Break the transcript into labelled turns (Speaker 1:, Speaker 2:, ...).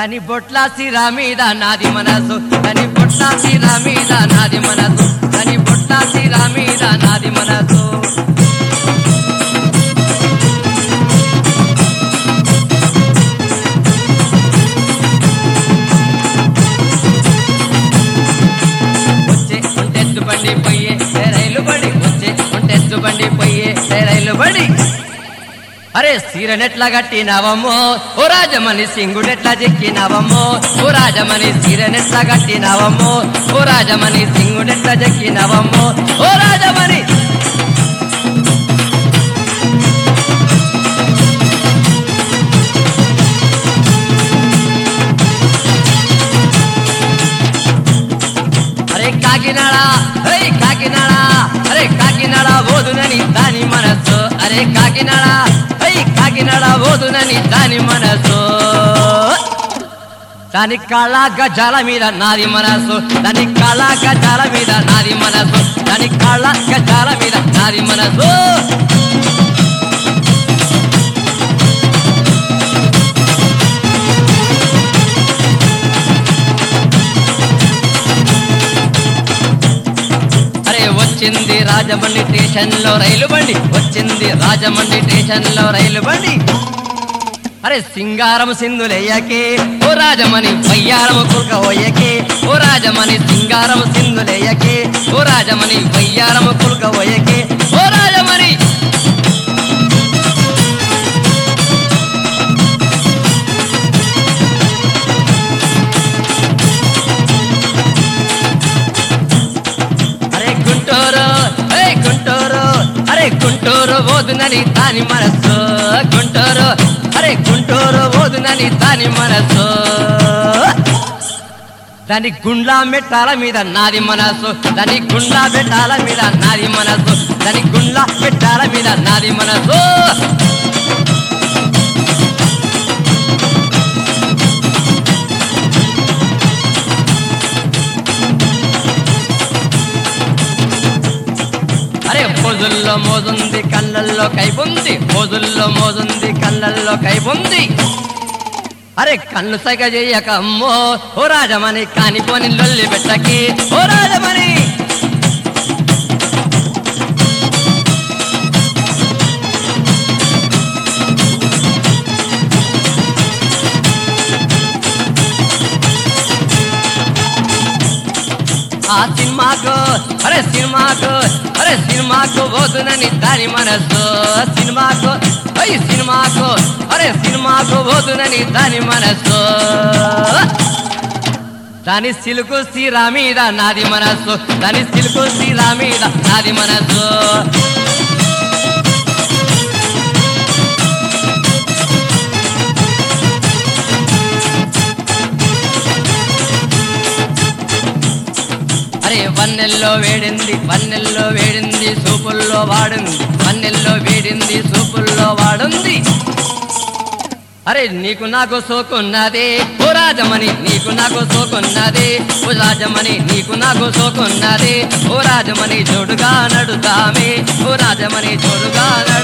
Speaker 1: దాని బొట్ల సిరా మీద నాది మనసు దాని బొట్ల సిరా మీద నాది మనసు దాని బొట్ల సిరా మీద నాది మనసు వచ్చే ఉంటెత్తు బండి పోయే ఏ రైలు బడి వచ్చే ఉంటెత్తు బండి పోయే ఏ రైలు బడి అరే సీరనెట్లా కట్టినావమ్మో ఓ రాజమణి సింగుడెట్లా చెక్కినావమ్మో ఓ రాజమణి సీరనెట్లా కట్టినావమ్మో ఓ రాజమణి సింగుడెట్లా చెక్కినావమ్మో ఓ రాజమణి అరే కాకినాడ అరే కాకినాడ అరే కాకినాడ ఓదునని దాని మనసు అరే కాకినాడ అరే కాకినాడ ఓదునని దాని మనసు దాని కళ గజాల మీద నాది మనసు దాని కళ గజాల మీద నాది మనసు దాని కళ గజాల మీద నాది మనసు అరే వచ్చింది రాజమండ్రి స్టేషన్ లో రైలు బండి వచ్చింది రాజమండ్రి స్టేషన్ లో రైలు బండి అరే సింగారం సింధులేయకే ఓ రాజమణి వయ్యారం కుల్క ఓయకే ఓ రాజమణి సింగారం సింధులేయకే ఓ రాజమణి వయ్యారం కుల్క ఓయకే ఓ రాజమణి అరే గుంటూరు అరే గుంటూరు అరే గుంటూరు ఓదునని దాని మనసు గుంటూరు అరే గుంటూరు ఓదునని దాని మనసు దాని గుండ్లా మెట్టాల మీద నాది మనసు దాని గుండ్లా పెట్టాల మీద నాది మనసు దాని గుండ్లా పెట్టాల మీద నాది మనసు అరే మోజుల్లో మోజుంది కళ్ళల్లో కైపుంది మోజుల్లో మోజుంది కళ్ళల్లో కైపుంది అరే కళ్ళు సగ చెయ్యక అమ్మో ఓ రాజమణి కానిపోని లొల్లి పెట్టకి ఓ రాజమణి ఆ సినిమాకు అరే సినిమాకు అరే సినిమాకు పోతునని దాని మనసు సినిమాకు అయ్యి సినిమాకు అరే సినిమాకు పోతునని దాని మనసు దాని సిలుకు సీరా మీద నాది మనసు దాని సిలుకు సీరా మీద నాది మనసు అరే వన్నెల్లో వేడింది వన్నెల్లో వేడింది సూపుల్లో వాడుంది వన్నెల్లో వేడింది సూపుల్లో వాడుంది అరే నీకు నాకు సోకున్నది ఓ రాజమణి నీకు నాకు సోకున్నది ఓ రాజమణి నీకు నాకు సోకున్నది ఓ రాజమణి జోడుగా నడుతామే ఓ రాజమణి జోడుగా నడు